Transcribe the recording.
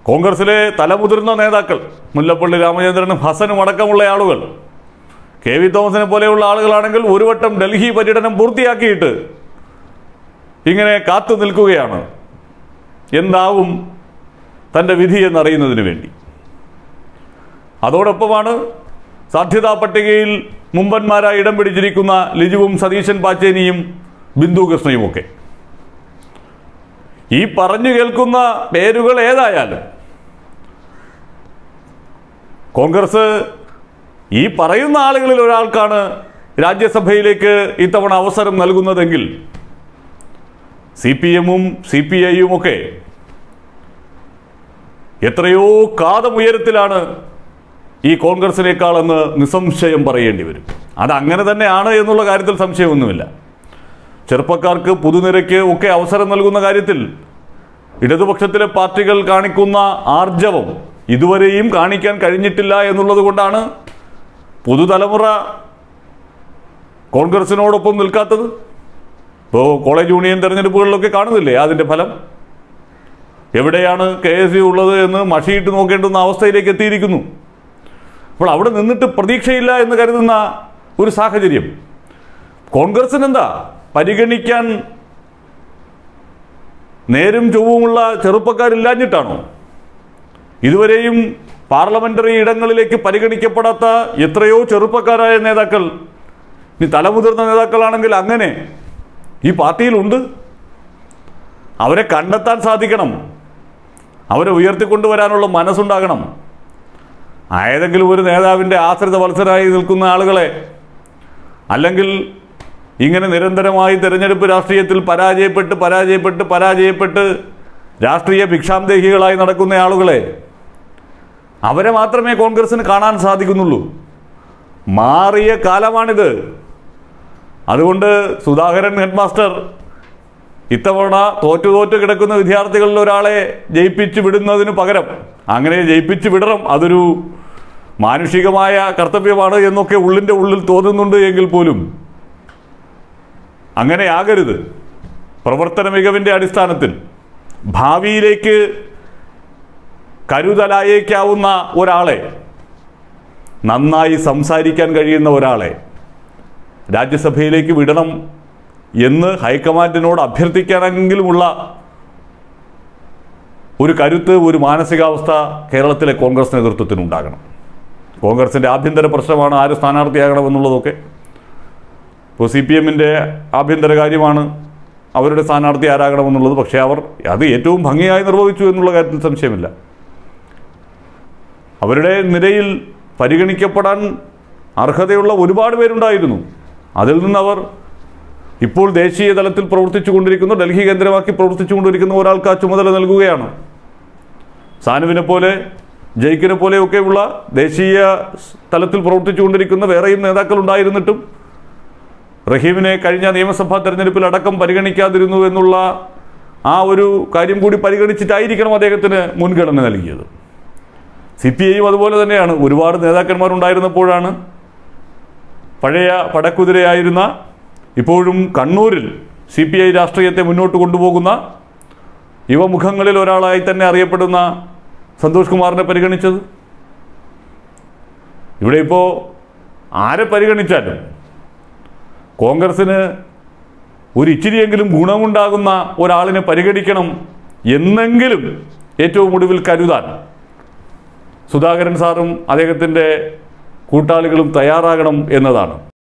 കോൺഗ്രസിലെ തലമുതിർന്ന നേതാക്കൾ മുല്ലപ്പള്ളി രാമചന്ദ്രനും ഹസനും അടക്കമുള്ള ആളുകൾ കെ വി തോമസിനെ പോലെയുള്ള ആളുകളാണെങ്കിൽ ഒരു വട്ടം ഡൽഹി പര്യടനം പൂർത്തിയാക്കിയിട്ട് ഇങ്ങനെ കാത്തു നിൽക്കുകയാണ് എന്താവും തൻ്റെ വിധി എന്നറിയുന്നതിന് വേണ്ടി അതോടൊപ്പമാണ് സാധ്യതാ പട്ടികയിൽ മുമ്പന്മാരായി ഇടം പിടിച്ചിരിക്കുന്ന ലിജുവും സതീശൻ പാച്ചേനിയും ബിന്ദു കൃഷ്ണയുമൊക്കെ ഈ പറഞ്ഞു കേൾക്കുന്ന പേരുകൾ ഏതായാലും കോൺഗ്രസ് ഈ പറയുന്ന ആളുകളിൽ ഒരാൾക്കാണ് രാജ്യസഭയിലേക്ക് ഇത്തവണ അവസരം നൽകുന്നതെങ്കിൽ സി പി എമ്മും സി പി ഐയും ഒക്കെ എത്രയോ കാതമുയരത്തിലാണ് ഈ കോൺഗ്രസിനേക്കാളെന്ന് നിസ്സംശയം പറയേണ്ടി വരും അതങ്ങനെ തന്നെയാണ് എന്നുള്ള കാര്യത്തിൽ സംശയമൊന്നുമില്ല ചെറുപ്പക്കാർക്ക് പുതുനിരയ്ക്ക് ഒക്കെ അവസരം നൽകുന്ന കാര്യത്തിൽ ഇടതുപക്ഷത്തിലെ പാർട്ടികൾ കാണിക്കുന്ന ആർജവം ഇതുവരെയും കാണിക്കാൻ കഴിഞ്ഞിട്ടില്ല എന്നുള്ളത് കൊണ്ടാണ് പുതുതലമുറ കോൺഗ്രസിനോടൊപ്പം നിൽക്കാത്തത് ഇപ്പോൾ കോളേജ് യൂണിയൻ തെരഞ്ഞെടുപ്പുകളിലൊക്കെ കാണുന്നില്ലേ അതിൻ്റെ ഫലം എവിടെയാണ് കെ എസ് യു ഉള്ളത് എന്ന് മഷിയിട്ട് നോക്കേണ്ടുന്ന അവസ്ഥയിലേക്ക് എത്തിയിരിക്കുന്നു അപ്പോൾ അവിടെ നിന്നിട്ട് പ്രതീക്ഷയില്ല എന്ന് കരുതുന്ന ഒരു സാഹചര്യം കോൺഗ്രസിന് എന്താ പരിഗണിക്കാൻ നേരും ചൊവ്വുമുള്ള ചെറുപ്പക്കാരില്ലാഞ്ഞിട്ടാണോ ഇതുവരെയും പാർലമെന്ററി ഇടങ്ങളിലേക്ക് പരിഗണിക്കപ്പെടാത്ത എത്രയോ ചെറുപ്പക്കാരായ നേതാക്കൾ ഇനി തലമുതിർന്ന നേതാക്കളാണെങ്കിൽ അങ്ങനെ ഈ പാർട്ടിയിലുണ്ട് അവരെ കണ്ടെത്താൻ സാധിക്കണം അവരെ ഉയർത്തിക്കൊണ്ടുവരാനുള്ള മനസ്സുണ്ടാകണം ഏതെങ്കിലും ഒരു നേതാവിൻ്റെ ആശ്രിത വത്സരായി നിൽക്കുന്ന ആളുകളെ അല്ലെങ്കിൽ ഇങ്ങനെ നിരന്തരമായി തെരഞ്ഞെടുപ്പ് രാഷ്ട്രീയത്തിൽ പരാജയപ്പെട്ട് പരാജയപ്പെട്ട് പരാജയപ്പെട്ട് രാഷ്ട്രീയ ഭിക്ഷാന്തേഹികളായി നടക്കുന്ന ആളുകളെ അവരെ മാത്രമേ കോൺഗ്രസിന് കാണാൻ സാധിക്കുന്നുള്ളൂ മാറിയ കാലമാണിത് അതുകൊണ്ട് സുധാകരൻ ഹെഡ്മാസ്റ്റർ ഇത്തവണ തോറ്റു തോറ്റു കിടക്കുന്ന വിദ്യാർത്ഥികളിൽ ഒരാളെ ജയിപ്പിച്ചു വിടുന്നതിന് പകരം അങ്ങനെ ജയിപ്പിച്ചു വിടണം അതൊരു മാനുഷികമായ കർത്തവ്യമാണ് എന്നൊക്കെ ഉള്ളിൻ്റെ ഉള്ളിൽ തോന്നുന്നുണ്ട് എങ്കിൽ പോലും അങ്ങനെ ആകരുത് പ്രവർത്തന മികവിൻ്റെ അടിസ്ഥാനത്തിൽ ഭാവിയിലേക്ക് കരുതലായേക്കാവുന്ന ഒരാളെ നന്നായി സംസാരിക്കാൻ കഴിയുന്ന ഒരാളെ രാജ്യസഭയിലേക്ക് വിടണം എന്ന് ഹൈക്കമാൻഡിനോട് അഭ്യർത്ഥിക്കാനെങ്കിലുമുള്ള ഒരു കരുത്ത് ഒരു മാനസികാവസ്ഥ കേരളത്തിലെ കോൺഗ്രസ് നേതൃത്വത്തിനുണ്ടാകണം കോൺഗ്രസിൻ്റെ ആഭ്യന്തര പ്രശ്നമാണ് ആര് സ്ഥാനാർത്ഥിയാകണമെന്നുള്ളതൊക്കെ ഇപ്പോൾ സി പി എമ്മിൻ്റെ ആഭ്യന്തര കാര്യമാണ് അവരുടെ സ്ഥാനാർത്ഥി ആരാകണമെന്നുള്ളത് പക്ഷേ അവർ അത് ഏറ്റവും ഭംഗിയായി നിർവഹിച്ചു എന്നുള്ള കാര്യത്തിൽ സംശയമില്ല അവരുടെ നിരയിൽ പരിഗണിക്കപ്പെടാൻ അർഹതയുള്ള ഒരുപാട് പേരുണ്ടായിരുന്നു അതിൽ നിന്ന് അവർ ഇപ്പോൾ ദേശീയ തലത്തിൽ പ്രവർത്തിച്ചു കൊണ്ടിരിക്കുന്ന ഡൽഹി കേന്ദ്രമാക്കി പ്രവർത്തിച്ചു കൊണ്ടിരിക്കുന്ന ഒരാൾക്ക് ആ ചുമതല നൽകുകയാണ് സാനുവിനെ പോലെ ജയിക്കിനെ പോലെയൊക്കെയുള്ള ദേശീയ തലത്തിൽ പ്രവർത്തിച്ചു കൊണ്ടിരിക്കുന്ന വേറെയും നേതാക്കൾ ഉണ്ടായിരുന്നിട്ടും റഹീമിനെ കഴിഞ്ഞ നിയമസഭാ തെരഞ്ഞെടുപ്പിൽ അടക്കം പരിഗണിക്കാതിരുന്നു എന്നുള്ള ആ ഒരു കാര്യം കൂടി പരിഗണിച്ചിട്ടായിരിക്കണം അദ്ദേഹത്തിന് മുൻഗണന നൽകിയത് സി പി ഐയും അതുപോലെ തന്നെയാണ് ഒരുപാട് നേതാക്കന്മാരുണ്ടായിരുന്നപ്പോഴാണ് പഴയ പടക്കുതിരയായിരുന്ന ഇപ്പോഴും കണ്ണൂരിൽ സി പി ഐ രാഷ്ട്രീയത്തെ മുന്നോട്ട് കൊണ്ടുപോകുന്ന യുവമുഖങ്ങളിൽ ഒരാളായി തന്നെ അറിയപ്പെടുന്ന സന്തോഷ് കുമാറിനെ പരിഗണിച്ചത് ഇവിടെ ഇപ്പോൾ ആരെ പരിഗണിച്ചാലും കോൺഗ്രസ്സിന് ഒരു ഇച്ചിരിയെങ്കിലും ഗുണമുണ്ടാകുന്ന ഒരാളിനെ പരിഗണിക്കണം എന്നെങ്കിലും ഏറ്റവും ഒടുവിൽ കരുതാൻ സുധാകരൻ സാറും അദ്ദേഹത്തിൻ്റെ കൂട്ടാളികളും തയ്യാറാകണം എന്നതാണ്